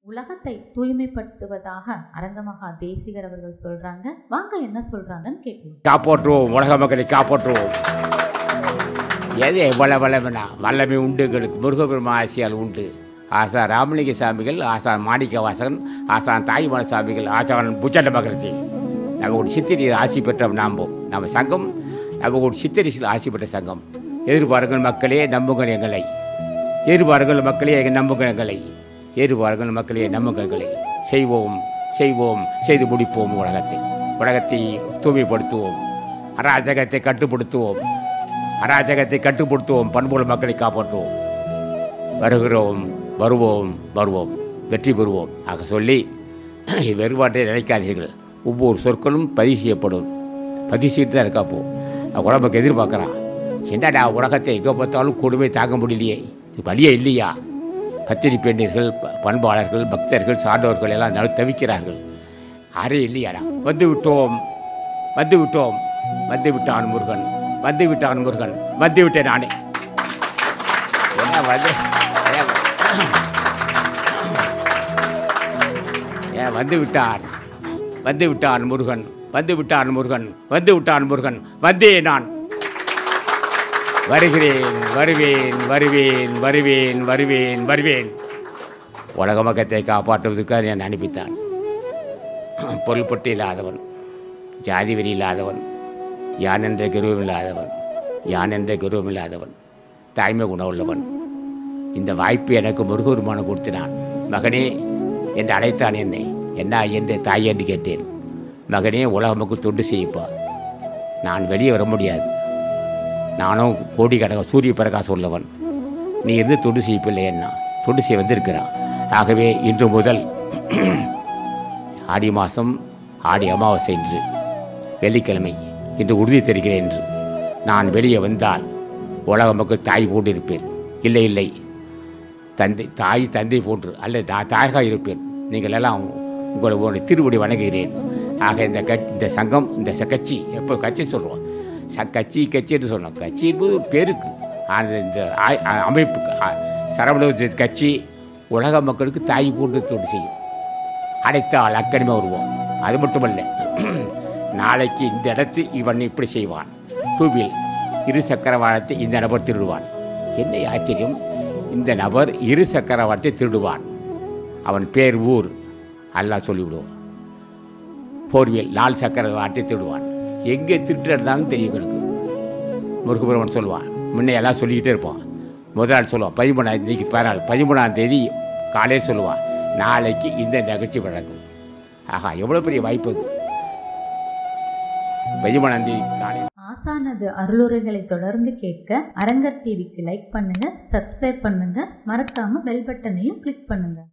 உலகத்தை தூய்மைப்படுத்துவதாக அரங்கமகா தேசிகர் அவர்கள் சொல்றாங்க வாங்க என்ன சொல்றாங்கன்னு கேட்கலாம் காப்பாற்றுவோம் உலக மக்களை காப்பாற்றுவோம் எது எவ்வளவு வல்லமைனா வல்லமை உண்டு எங்களுக்கு முருகபெருமா ஆசியால் உண்டு ஆசா ராமலிங்க சாமிகள் ஆசான் மாணிக்க வாசகன் ஆசான் தாய்மான சாமிகள் ஆசான் புச்சண்ட மகர்ஜி நம்ம ஒரு சித்திரை ஆசி பெற்ற நாம்போம் நம்ம சங்கம் நம்ம ஒரு சித்தரிசில் ஆசி பெற்ற சங்கம் எதிர்பாருங்கள் மக்களே நம்புங்கள் எங்களை எதிர்பாருங்கள் மக்களே எங்கள் நம்புங்கள் எங்களை எதிர்பாருங்கள் மக்களே நம்புங்கள் எங்களை செய்வோம் செய்வோம் செய்து முடிப்போம் உலகத்தை உலகத்தை தூய்மைப்படுத்துவோம் அராஜகத்தை கட்டுப்படுத்துவோம் அராஜகத்தை கட்டுப்படுத்துவோம் பண்புள்ள மக்களை காப்பாற்றுவோம் வருகிறோம் வருவோம் வருவோம் வெற்றி பெறுவோம் ஆக சொல்லி வெறுபாட்டை நினைக்காதீர்கள் ஒவ்வொரு சொற்களும் பதிவு செய்யப்படும் பதிவு செய்துட்டு தான் இருக்கா போ உடம்புக்கு எதிர்பார்க்குறான் என்னடா உலகத்தை எங்கே பார்த்தாலும் கொடுமை தாங்க முடியலையே இது வழியே இல்லையா கத்திரி பெண்ணீர்கள் ப- பண்பாளர்கள் பக்தர்கள் சார்ந்தவர்கள் எல்லாம் நடு தவிக்கிறார்கள் யாரே இல்லையாடா வந்து விட்டோம் வந்து விட்டோம் வந்து விட்டான் முருகன் வந்து விட்டான் முருகன் வந்து விட்டேன் நானே ஏன் வந்து ஏன் ஏன் வந்து விட்டார் வந்து விட்டான் முருகன் வந்து விட்டான் முருகன் வந்து விட்டான் முருகன் வந்தே நான் வருகிறேன் வருவேன் வருவேன் வருவேன் வருவேன் வருவேன் உலக மக்கத்தை காப்பாற்றுவதற்காக என்னை அனுப்பித்தான் பொருள்பட்டு இல்லாதவன் ஜாதி வெறி இல்லாதவன் யான் என்ற கருவம் இல்லாதவன் யான் என்ற கருவம் இல்லாதவன் தாய்மை குணமுள்ளவன் இந்த வாய்ப்பு எனக்கு முருகருமானம் கொடுத்தினான் மகனே என்று அழைத்தான் என்னை என்ன என்று தாய் என்று கேட்டேன் மகனே உலகமுக்கு தொண்டு செய்யப்பா நான் வெளியே வர முடியாது நானும் கோடிக்கணக்க சூரிய பிரகாசம் உள்ளவன் நீ இருந்து தொண்டு செய்யப்பில்லை என்ன தொண்டு செய்ய வந்திருக்கிறான் ஆகவே இன்று முதல் ஆடி மாதம் ஆடி அமாவாசை என்று வெள்ளிக்கிழமை இன்று உறுதி தருகிறேன் என்று நான் வெளியே வந்தால் உலக மக்கள் தாய் போன்று இருப்பேன் இல்லை இல்லை தந்தை தாய் தந்தை போன்று அல்லது நான் தாயாக இருப்பேன் நீங்கள் எல்லாம் உங்களை ஒரு திருவடி வணங்குகிறேன் ஆக இந்த கட் இந்த சங்கம் இந்த ச- கட்சி எப்போ கட்சி சொல்கிறோம் ச கட்சி கட்சி என்று சொன்னோம் கட்சி என்பது ஒரு பேருக்கு ஆனால் இந்த ஆய்- அ- அமைப்பு அ- சரவண கட்சி உலக மக்களுக்கு தாய் போன்று தொண்டு செய்யும் அடைத்தால் அக்கடிமை வருவோம் அது மட்டுமல்ல நாளைக்கு இந்த இடத்து இவன் இப்படி செய்வான் டூவில் இரு சக்கர வாகனத்தை இந்த நபர் திருடுவான் என்ன ஆச்சரியம் இந்த நபர் இரு சக்கர வாகனத்தை திருடுவான் அவன் பேர் ஊர் அல்லாஹ் சொல்லிவிடுவோம் போர்வியல் நாலு சக்கர வாகனத்தை திருடுவான் எங்கே திருட்டுறதாலும் தெரியும் எனக்கு முருகபெருமன் சொல்லுவான் முன்ன எல்லாம் சொல்லிக்கிட்டே இருப்பான் முதல் நாள் சொல்லுவான் பதிமூணாம் தேதிக்கு பதினாலு பதிமூணாம் தேதி காலையில் சொல்லுவான் நாளைக்கு இந்த நிகழ்ச்சி நடக்கும் ஆஹா எவ்வளோ பெரிய வாய்ப்பு அது பதிமூணாம் தேதி காலையில் ஆசானது அருளுரைகளை தொடர்ந்து கேட்க அரங்கர் டிவிக்கு லைக் பண்ணுங்க சப்ஸ்கிரைப் பண்ணுங்க மறக்காம பெல் பட்டனையும் கிளிக் பண்ணுங்க